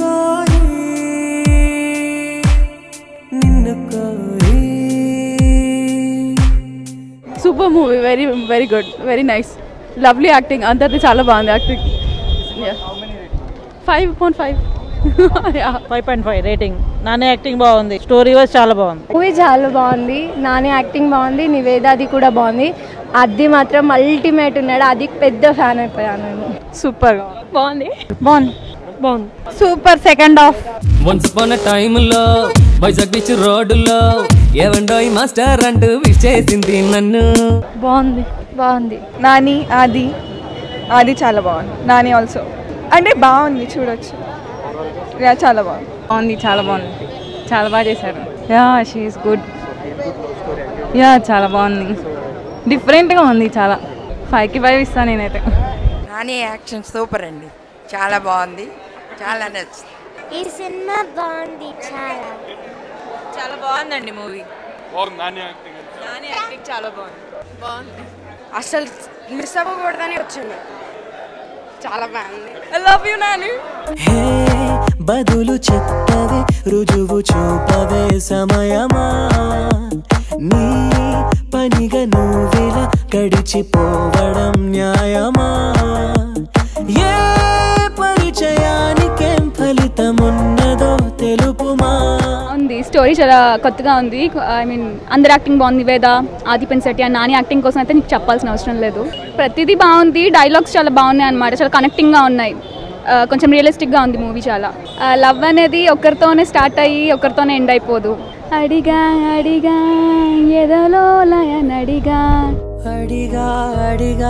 కోరి Ninnu Kori super movie very very good very nice lovely acting అందరిది చాలా బాగుంది acting five point five five point five rating నానే acting బాగుంది స్టోరీ వైజ్ చాలా బాగుంది మూవీ చాలా బాగుంది నాని యాక్టింగ్ బాగుంది నివేదాది కూడా బాగుంది అది మాత్రం అల్టిమేట్ ఉన్నాడు అది పెద్ద ఫ్యాన్ అయిపోయాను నేను సూపర్ బాగుంది బాగుంది బాగుంది super second half once upon టైంలో వైజాగ్ బీచ్ రోడ్డులో ఏవండోయ్ మాస్టర్ అంటూ విష్ చేసింది నన్ను బాగుంది బాగుంది నాని ఆది ఆది చాలా బాగుంది నాని ఆల్సో అంటే బాగుంది చూడొచ్చు యా చాలా బాగుంది బాగుంది చాలా బాగుంది చాలా బాగా చేశారు యా షీఈస్ గుడ్ యా చాలా బాగుంది డిఫరెంట్గా ఉంది చాలా ఫైవ్కి ఫైవ్ ఇస్తాను నేనైతే నాని యాక్షన్ సూపర్ అండి చాలా బాగుంది చాలా నచ్చింది ఈ సినిమా బాగుంది చాలా చాలా బాగుందండి మూవీ నాని యాక్టింగ్ చాలా బాగుంది అసలు మిస్ అవ్వకూడదని వచ్చింది చాలా బాగుంది ఐ లవ్ యూ నాని హే బదులు చెప్పవే రుజువు చూపవే సమయమా నీ పనిగా నువ్విలా గడిచిపోవడం న్యాయమా ఏ పరిచయానికేం ఫలితమున్నదో తెలుపుమా ఉంది స్టోరీ చాలా కొత్తగా ఉంది ఐ మీన్ అందరి యాక్టింగ్ బాగుంది వేద ఆదిపెన్ శెట్టి అండ్ నాని యాక్టింగ్ కోసం అయితే నీకు చెప్పాల్సిన అవసరం లేదు ప్రతిదీ బాగుంది డైలాగ్స్ చాలా బాగున్నాయి అనమాట చాలా కనెక్టింగ్గా ఉన్నాయి ఆ, కొంచెం రియలిస్టిక్గా ఉంది మూవీ చాలా లవ్ అనేది ఒకరితోనే స్టార్ట్ అయ్యి ఒకరితోనే ఎండ్ అయిపోదు అడిగా అడిగా ఎదలో లయనడిగా అడిగా అడిగా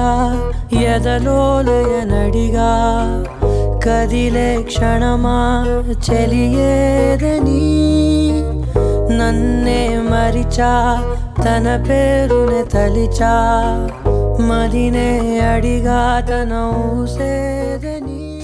ఎదలోలయనడిగా కదిలే క్షణమా చెలియేదని నన్నే మరిచా తన పేరునే తలిచా మదినే అడిగా తన ఊసేదని